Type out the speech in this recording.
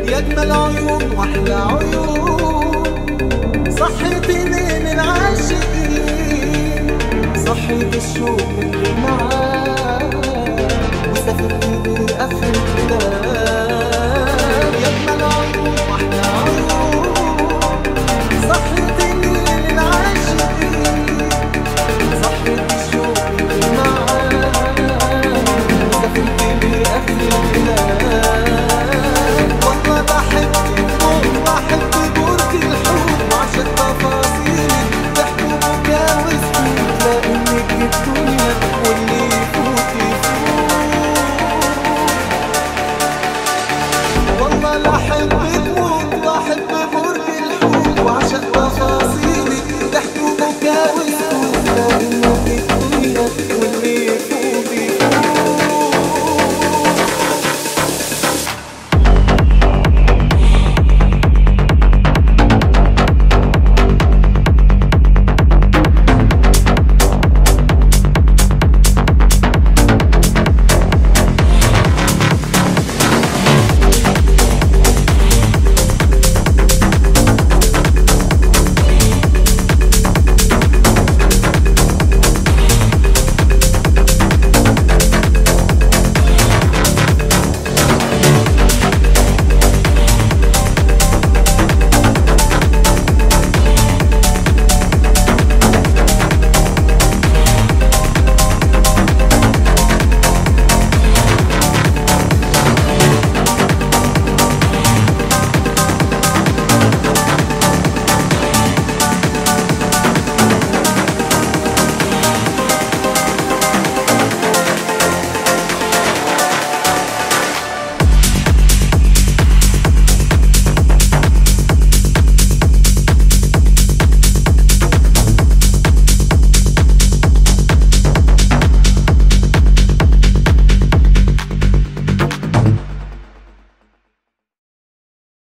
يا اجمل عيون واحلى عيون صحتني من عاشقين صحيت الشوق اللي معاك وسافرت لاخر البلاد يا اجمل عيون واحلى عيون صحتني من عاشقين صحيت الشوق اللي معاك وسافرت لاخر البلاد والله بحبك موت بحب جورتي الحب عشان تفاصيلك تحكوا بكا وسكوت لانك الدنيا واللي يفوت يفوت والله لا حلم